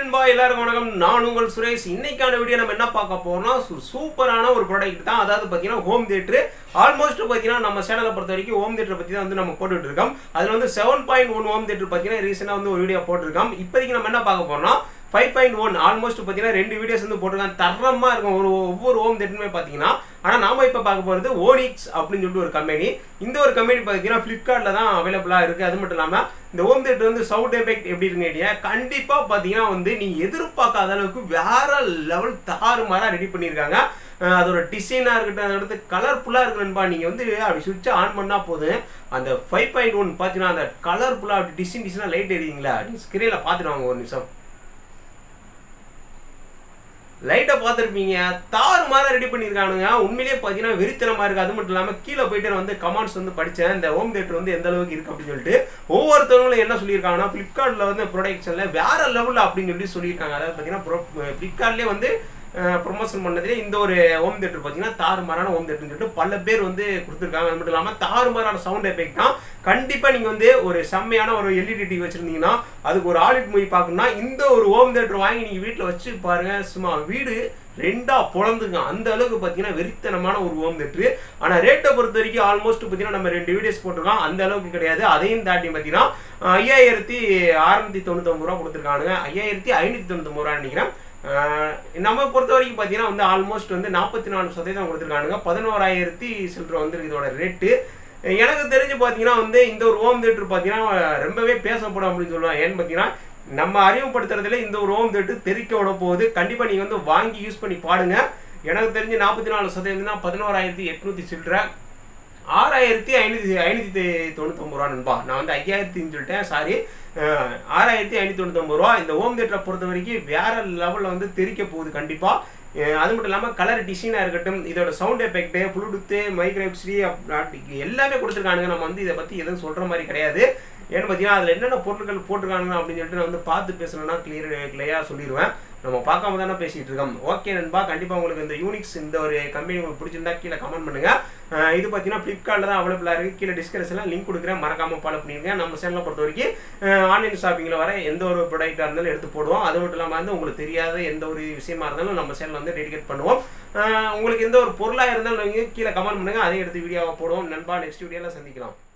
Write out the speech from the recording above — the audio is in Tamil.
நண்பா எல்லாருக்கும் வணக்கம் நான் உங்கள் சுரேஷ் இன்னைக்கான வீடியோ நம்ம என்ன பார்க்க போறோம்னா சு- சூப்பரான ஒரு ப்ராடக்ட் தான் அதாவது பார்த்தீங்கன்னா ஹோம் தியேட்டர் ஆல்மோஸ்ட் பார்த்தீங்கன்னா நம்ம சேனலை பொறுத்த வரைக்கும் ஹோம் தியேட்டர் பற்றி தான் வந்து நம்ம போட்டுட்டு இருக்கோம் அதில் வந்து seven point one home theatre பார்த்தீங்கன்னா ரீசெண்டாக வந்து ஒரு வீடியோ போட்டிருக்கோம் இப்போதைக்கு நம்ம என்ன பார்க்க போறோம்னா ஃபைவ் பாயிண்ட் ஒன் ஆல்மோஸ்ட் பார்த்தீங்கன்னா ரெண்டு வீடியோஸ் வந்து போட்டிருக்காங்க தரமாக இருக்கும் ஒரு ஒவ்வொரு ஹோம் தேட்டருமே பார்த்தீங்கன்னா ஆனால் நாம இப்போ பார்க்க போகிறது ஓனிக்ஸ் அப்படின்னு சொல்லிட்டு ஒரு கம்பெனி இந்த ஒரு கம்பெனி பார்த்தீங்கன்னா ஃப்ளிப்கார்ட்டில் தான் அவைலபிளாக இருக்குது அது மட்டும் இல்லாமல் இந்த ஹோம் தேட்டர் வந்து சவுண்ட் எஃபெக்ட் எப்படி இருக்குன்னு கேட்டீங்க கண்டிப்பாக பார்த்தீங்கன்னா வந்து நீங்கள் எதிர்பார்க்காத அளவுக்கு வேற லெவல் தாறுமாறாக ரெடி பண்ணியிருக்காங்க அஹ் அதோட டிசைனாக இருக்கட்டும் அதோட அடுத்து கலர்ஃபுல்லாக இருக்குன்பா நீங்கள் வந்து அப்படி சுவிட்சை ஆன் பண்ணால் போதும் அந்த ஃபைவ் பாயிண்ட் ஒன் பார்த்தீங்கன்னா அந்த கலர்ஃபுல்லாக அப்படி டிசைன் டிசைனாக லைட் எரியுங்களா நீ ஸ்க்ரீனில் பார்த்துட்டு வாங்க ஒரு நிமிஷம் லைட்டை பார்த்துருப்பீங்க தாறு மாதிரி ரெடி பண்ணியிருக்கானுங்க உண்மையிலேயே பார்த்தீங்கன்னா வெறித்தனமாக இருக்குது அது மட்டும் இல்லாமல் கீழே போயிட்டு நான் வந்து கமெண்ட்ஸ் வந்து படித்தேன் இந்த ஹோம் தேட்டர் வந்து எந்த அளவுக்கு இருக்குது அப்படின்னு சொல்லிட்டு ஒவ்வொருத்தவங்களும் என்ன சொல்லியிருக்காங்கன்னா ஃப்ளிப்கார்ட்டில் வந்து ப்ரொடக்ஷனில் வேற லெவலில் அப்படின்னு சொல்லி சொல்லியிருக்காங்க அதாவது பார்த்தீங்கன்னா ப்ரோ ஃப்ளிப்கார்ட்லேயே வந்து ப்ரொமோஷன் பண்ணதுலேயே இந்த ஒரு ஹோம் தேட்டர் பார்த்தீங்கன்னா தாறுமாறான ஹோம் தேட்டர்னு சொல்லிட்டு பல பேர் வந்து கொடுத்துருக்காங்க அது மட்டும் இல்லாமல் தாறுமாறான சவுண்ட் எஃபெக்ட் தான் கண்டிப்பாக நீங்கள் வந்து ஒரு செம்மையான ஒரு எல்இடி டிவி வச்சுருந்தீங்கன்னா அதுக்கு ஒரு ஆடிட் மூவி பார்க்கணும்னா இந்த ஒரு ஹோம் தேட்டர் வாங்கி நீங்கள் வீட்டில் வச்சு பாருங்க சும்மா வீடு ரெண்டா பொழந்துங்க அந்த அளவுக்கு பார்த்தீங்கன்னா வெறித்தனமான ஒரு ஹோம் தேட்டர் ஆனால் ரேட்டை பொறுத்த வரைக்கும் ஆல்மோஸ்ட் பார்த்தீங்கன்னா நம்ம ரெண்டு வீடியோஸ் போட்டிருக்கோம் அந்த அளவுக்கு கிடையாது அதையும் தாண்டி பார்த்தீங்கன்னா ஐயாயிரத்தி அறுநூத்தி தொண்ணூத்தொம்பது ரூபா கொடுத்துருக்கானுங்க ஐயாயிரத்தி ஐநூற்றி தொண்ணூத்தொம்பது ரூபா நினைக்கிறேன் ஆஹ் நம்ம பொறுத்த வரைக்கும் பார்த்தீங்கன்னா வந்து ஆல்மோஸ்ட் வந்து நாற்பத்தி நாலு சதவீதம் கொடுத்துருக்கானுங்க பதினோராயிரத்தி சில்லற வந்து இதோட ரேட்டு எனக்கு தெரிஞ்சு பார்த்தீங்கன்னா வந்து இந்த ஒரு ஹோம் தேட்டர் பார்த்தீங்கன்னா ரொம்பவே பேசப்படும் அப்படின்னு சொல்லுவாங்க ஏன்னு பார்த்தீங்கன்னா நம்ம அறிமுகப்படுத்துறதுல இந்த ஒரு ஹோம் தேட்டர் தெரிக்க விட போகுது கண்டிப்பாக நீங்கள் வந்து வாங்கி யூஸ் பண்ணி பாடுங்க எனக்கு தெரிஞ்சு நாற்பத்தி நாலு சதவீதம்னா பதினோராயிரத்தி எட்நூற்றி சில்லற ஆறாயிரத்தி ஐநூற்றி ஐநூற்றி தொண்ணூத்தொம்பது ரூபா நண்பா நான் வந்து ஐயாயிரத்தின்னு சொல்லிட்டேன் சாரி ஆறாயிரத்தி ஐநூற்றி தொண்ணூத்தொம்பது ரூபா இந்த ஹோம் தேட்டரை பொறுத்த வரைக்கும் வேற லெவலில் வந்து தெரிக்க போகுது கண்டிப்பாக அது மட்டும் இல்லாமல் கலர் டிசைனாக இருக்கட்டும் இதோட சவுண்ட் எஃபெக்ட்டு ப்ளூடூத்து மைக்ரோஎக்ஸ்டி எல்லாமே கொடுத்துருக்கானுங்க நம்ம வந்து இதை பற்றி எதுவும் சொல்கிற மாதிரி கிடையாது ஏன்னு பார்த்தீங்கன்னா அதில் என்னென்ன பொருட்கள் போட்டிருக்கானுங்க அப்படின்னு சொல்லிட்டு நான் வந்து பார்த்து பேசணும்னா கிளியர் கிளியராக சொல்லிடுவேன் நம்ம பார்க்காம தானே பேசிகிட்டு இருக்கோம் ஓகே நண்பா கண்டிப்பாக உங்களுக்கு இந்த யூனிக்ஸ் இந்த ஒரு கம்பெனி உங்களுக்கு பிடிச்சிருந்தா கீழே கமெண்ட் பண்ணுங்க அஹ் இது பார்த்தீங்கன்னா ஃப்ளிப்கார்ட்டில் தான் அவைலபிளாக இருக்குது கீழே டிஸ்கிரிப்ஷனில் லிங்க் கொடுக்குறேன் மறக்காமல் ஃபாலோ பண்ணிருங்க நம்ம சேனலை பொறுத்த வரைக்கும் ஆன்லைன் ஷாப்பிங்கில் வர எந்த ஒரு ப்ராடக்டாக இருந்தாலும் எடுத்து போடுவோம் அது மட்டும் இல்லாமல் வந்து உங்களுக்கு தெரியாத எந்த ஒரு விஷயமா இருந்தாலும் நம்ம சேனல் வந்து டெடிகேட் பண்ணுவோம் அஹ் உங்களுக்கு எந்த ஒரு பொருளாக இருந்தாலும் நீங்கள் கீழே கமெண்ட் பண்ணுங்கள் அதை எடுத்து வீடியோவை போடுவோம் நண்பா நெக்ஸ்ட் வீடியோவில் சந்திக்கலாம்